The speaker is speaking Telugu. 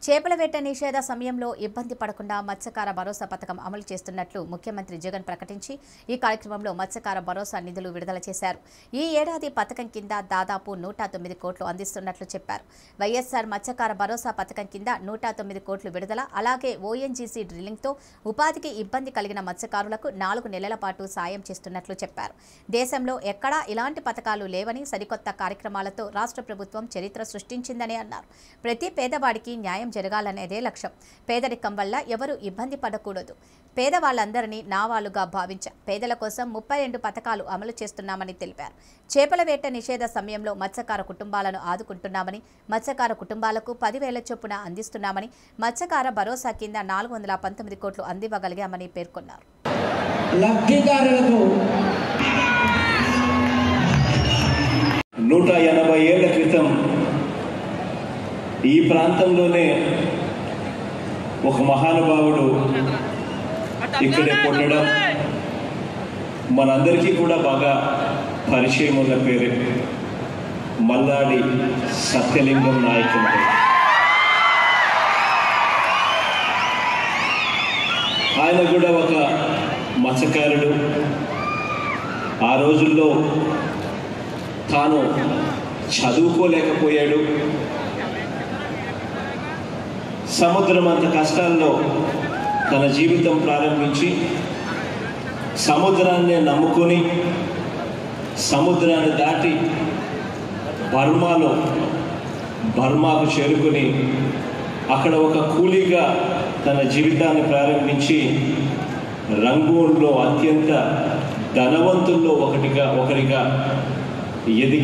చేపల వేట నిషేధ సమయంలో ఇబ్బంది పడకుండా మత్స్యకార భరోసా పథకం అమలు చేస్తున్నట్లు ముఖ్యమంత్రి జగన్ ప్రకటించి ఈ కార్యక్రమంలో మత్స్యకార భరోసా నిధులు విడుదల చేశారు ఈ ఏడాది పథకం కింద దాదాపు నూట తొమ్మిది కోట్లు అందిస్తున్నట్లు చెప్పారు వైఎస్ఆర్ మత్స్యకార భరోసా పథకం కింద నూట తొమ్మిది కోట్లు విడుదల అలాగే ఓఎన్జీసీ డ్రిల్లింగ్తో ఉపాధికి ఇబ్బంది కలిగిన మత్స్యకారులకు నాలుగు నెలల పాటు సాయం చేస్తున్నట్లు చెప్పారు దేశంలో ఎక్కడా ఇలాంటి పథకాలు లేవని సరికొత్త కార్యక్రమాలతో రాష్ట్ర ప్రభుత్వం చరిత్ర సృష్టించిందని అన్నారు ప్రతి పేదవాడికి న్యాయం జరగాలనేదే లక్ష్యం పేదరికం వల్ల ఎవరు ఇబ్బంది పడకూడదు పేదవాళ్ళందరినీ నా వాళ్ళుగా భావించా పేదల కోసం ముప్పై రెండు పథకాలు అమలు చేస్తున్నామని తెలిపారు చేపల వేట నిషేధ సమయంలో మత్స్యకార కుటుంబాలను ఆదుకుంటున్నామని మత్స్యకార కుటుంబాలకు పదివేల చొప్పున అందిస్తున్నామని మత్స్యకార భరోసా కింద నాలుగు వందల పంతొమ్మిది కోట్లు అందివ్వగలిగామని పేర్కొన్నారు లబ్ధిదారులకు నూట ఎనభై ఏళ్ల క్రితం ఈ ప్రాంతంలోనే ఒక మహానుభావుడు ఇక్కడే పుట్టడం మనందరికీ కూడా బాగా పరిచయం ఉన్న పేరే మల్లాడి సత్యలింగం నాయకుడు ఆయన కూడా ఒక మత్స్యకారుడు ఆ రోజుల్లో తాను చదువుకోలేకపోయాడు సముద్రం అంత కష్టాల్లో తన జీవితం ప్రారంభించి సముద్రాన్ని నమ్ముకొని సముద్రాన్ని దాటి బర్మాలో బర్మాకు చేరుకొని అక్కడ ఒక కూలీగా తన జీవితాన్ని ప్రారంభించి రంగూన్లో అత్యంత ధనవంతుల్లో ఒకటిగా ఒకరిగా ఎదిగి